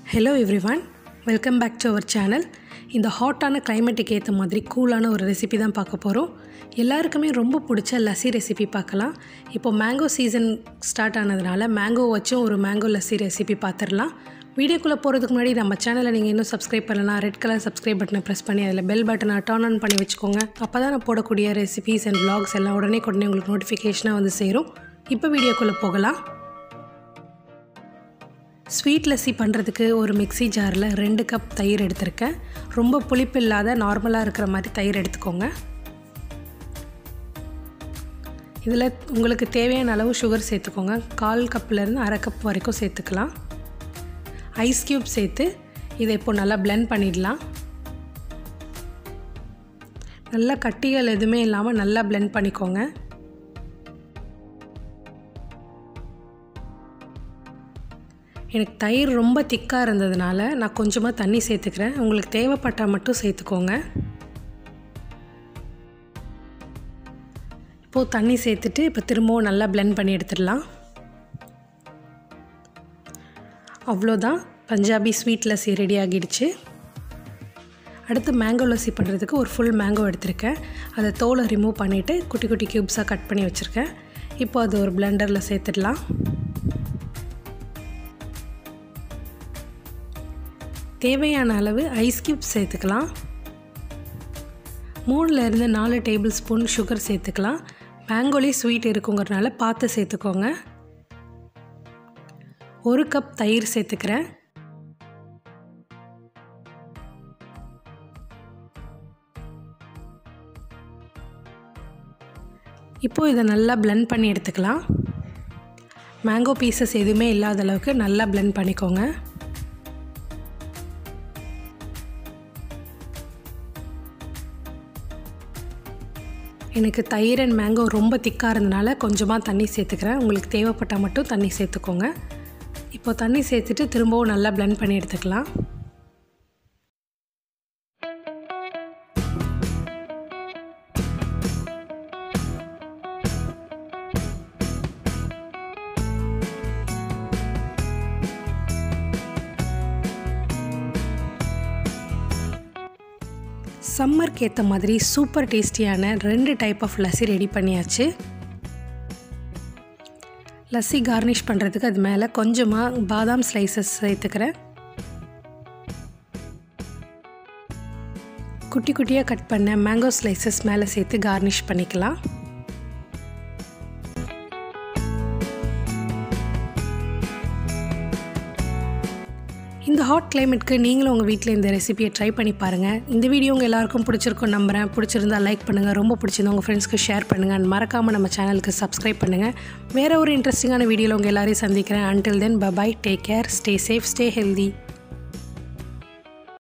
hello everyone welcome back to our channel இந்த ஹாட்டான கிளைமேட்டுக்கு ஏற்ற மாதிரி கூலான ஒரு ரெசிபி தான் பார்க்க போகிறோம் எல்லாருக்குமே ரொம்ப பிடிச்ச லஸ்ஸி ரெசிபி பார்க்கலாம் இப்போ மேங்கோ சீசன் ஸ்டார்ட் ஆனதுனால மேங்கோ வச்சும் ஒரு மேங்கோ லஸ்ஸி ரெசிபி பார்த்துடலாம் வீடியோக்குள்ளே போகிறதுக்கு முன்னாடி நம்ம சேனலை நீங்கள் இன்னும் சப்ஸ்கிரைப் பண்ணலாம் ரெட் கலர் சப்ஸ்கிரைப் பட்டனை ப்ரெஸ் பண்ணி அதில் பெல் பட்டனை டர்ன் ஆன் பண்ணி வச்சுக்கோங்க அப்போ தான் நான் போடக்கூடிய ரெசிபிஸ் அண்ட் vlogs எல்லாம் உடனே உடனே உங்களுக்கு நோட்டிஃபிகேஷனாக வந்து சேரும் இப்போ வீடியோக்குள்ளே போகலாம் ஸ்வீட் லஸ்ஸி பண்ணுறதுக்கு ஒரு மிக்ஸி ஜாரில் ரெண்டு கப் தயிர் எடுத்திருக்கேன் ரொம்ப புளிப்பு இல்லாத நார்மலாக இருக்கிற மாதிரி தயிர் எடுத்துக்கோங்க இதில் உங்களுக்கு தேவையான அளவு சுகர் சேர்த்துக்கோங்க கால் கப்லேருந்து அரை கப் வரைக்கும் சேர்த்துக்கலாம் ஐஸ் க்யூப் சேர்த்து இதை இப்போ நல்லா blend பண்ணிடலாம் நல்லா கட்டிகள் எதுவுமே இல்லாமல் நல்லா blend பண்ணிக்கோங்க எனக்கு தயிர் ரொம்ப திக்காக இருந்ததுனால நான் கொஞ்சமாக தண்ணி சேர்த்துக்கிறேன் உங்களுக்கு தேவைப்பட்டால் மட்டும் சேர்த்துக்கோங்க இப்போது தண்ணி சேர்த்துட்டு இப்போ திரும்பவும் நல்லா blend பண்ணி எடுத்துடலாம் அவ்வளோதான் பஞ்சாபி ஸ்வீட் லஸ்ஸி ரெடி ஆகிடுச்சு அடுத்து மேங்கோ லஸ்ஸி பண்ணுறதுக்கு ஒரு ஃபுல் மேங்கோ எடுத்திருக்கேன் அதை தோலை ரிமூவ் பண்ணிவிட்டு குட்டி குட்டி க்யூப்ஸாக கட் பண்ணி வச்சுருக்கேன் இப்போ அது ஒரு பிளெண்டரில் சேர்த்துடலாம் தேவையான அளவு ஐஸ் க்யூப் சேர்த்துக்கலாம் மூணுலேருந்து நாலு டேபிள் ஸ்பூன் சுகர் சேர்த்துக்கலாம் மேங்கோலே ஸ்வீட் இருக்குங்கிறனால பார்த்து சேர்த்துக்கோங்க ஒரு கப் தயிர் சேர்த்துக்கிறேன் இப்போது இதை நல்லா blend பண்ணி எடுத்துக்கலாம் மேங்கோ பீசஸ் எதுவுமே இல்லாத அளவுக்கு நல்லா blend பண்ணிக்கோங்க எனக்கு தயிர் அண்ட் மேங்கோ ரொம்ப திக்காக இருந்தனால கொஞ்சமாக தண்ணி சேர்த்துக்கிறேன் உங்களுக்கு தேவைப்பட்டால் மட்டும் தண்ணி சேர்த்துக்கோங்க இப்போ தண்ணி சேர்த்துட்டு திரும்பவும் நல்லா blend பண்ணி எடுத்துக்கலாம் சம்மருக்கு ஏற்ற மாதிரி சூப்பர் டேஸ்டியான ரெண்டு டைப் ஆஃப் லஸ்ஸி ரெடி பண்ணியாச்சு லஸ்ஸி கார்னிஷ் பண்ணுறதுக்கு அது மேலே கொஞ்சமாக பாதாம் ஸ்லைசஸ் சேர்த்துக்கிறேன் குட்டி குட்டியாக கட் பண்ண மேங்கோ ஸ்லைசஸ் மேலே சேர்த்து கார்னிஷ் பண்ணிக்கலாம் இந்த ஹாட் கிளைமேட்க்கு நீங்களும் உங்கள் வீட்டில் இந்த ரெசிபியை ட்ரை பண்ணி பாருங்கள் இந்த வீடியோ உங்கள் எல்லாருக்கும் பிடிச்சிருக்கும் நம்புகிறேன் பிடிச்சிருந்தா லைக் பண்ணுங்கள் ரொம்ப பிடிச்சிருந்தா உங்கள் ஃப்ரெண்ட்ஸ்க்கு ஷேர் பண்ணுங்கள் அண்ட் மறக்காமல் நம்ம சேனலுக்கு சப்ஸ்கிரைப் பண்ணுங்கள் வேறு ஒரு இன்ட்ரெஸ்டிங்கான வீடியோவில் உங்கள் எல்லாரையும் சந்திக்கிறேன் until then bye bye take care stay safe stay healthy